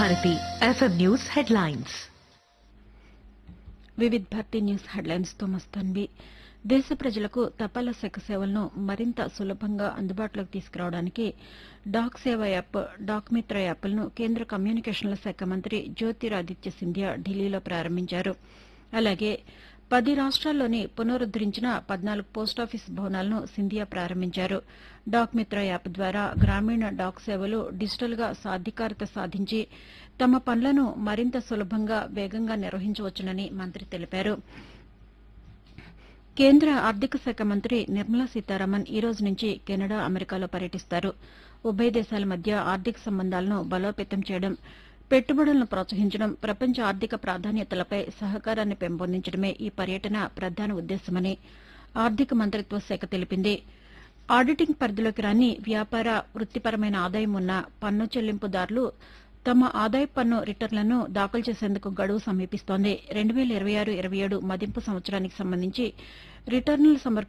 Bharati FM news headlines Vividh Bharati news headlines తో మస్తాన్వి దేశ ప్రజలకు తపాలా శాఖ సేవలను మరింత సులభంగా అందుబాటులోకి తీసుకురావడానికి డాక్ సేవ యాప్ డాక్ మిత్ర యాప్లను కేంద్ర కమ్యూనికేషన్ల శాఖ మంత్రి జ్యోతిరాదిత్య సింధియా ఢిల్లీలో ప్రారంభించారు అలాగే పది రాష్ట్రాల్లోని పునరుద్దరించిన పద్నాలుగు పోస్టాఫీస్ భవనాలను సింధియా ప్రారంభించారు డాక్ మిత్ర యాప్ ద్వారా గ్రామీణ డాక్ సేవలు డిజిటల్గా సాధికారత సాధించి తమ పనులను మరింత సులభంగా వేగంగా నిర్వహించవచ్చునని మంత్రి తెలిపారు కేంద్ర ఆర్థిక శాఖ మంత్రి నిర్మలా సీతారామన్ ఈ రోజు నుంచి కెనడా అమెరికాలో పర్యటిస్తారు ఉభయ దేశాల మధ్య ఆర్థిక సంబంధాలను బలోపేతం చేయడం పెట్టుబడులను ప్రోత్సహించడం ప్రపంచ ఆర్థిక ప్రాధాన్యతలపై సహకారాన్ని పెంపొందించడమే ఈ పర్యటన ప్రధాన ఉద్దేశమని ఆర్థిక మంత్రిత్వ శాఖ తెలిపింది ఆడిటింగ్ పరిధిలోకి రాని వ్యాపార వృత్తిపరమైన ఆదాయం ఉన్న పన్ను చెల్లింపుదారులు తమ ఆదాయ పన్ను రిటర్న్లను దాఖలు చేసేందుకు గడువు సమీపిస్తోంది రెండు వేల ఇరవై ఆరు ఇరవై ఏడు మదింపు సంవత్సరానికి సంబంధించి రిటర్నులు సమర్పించారు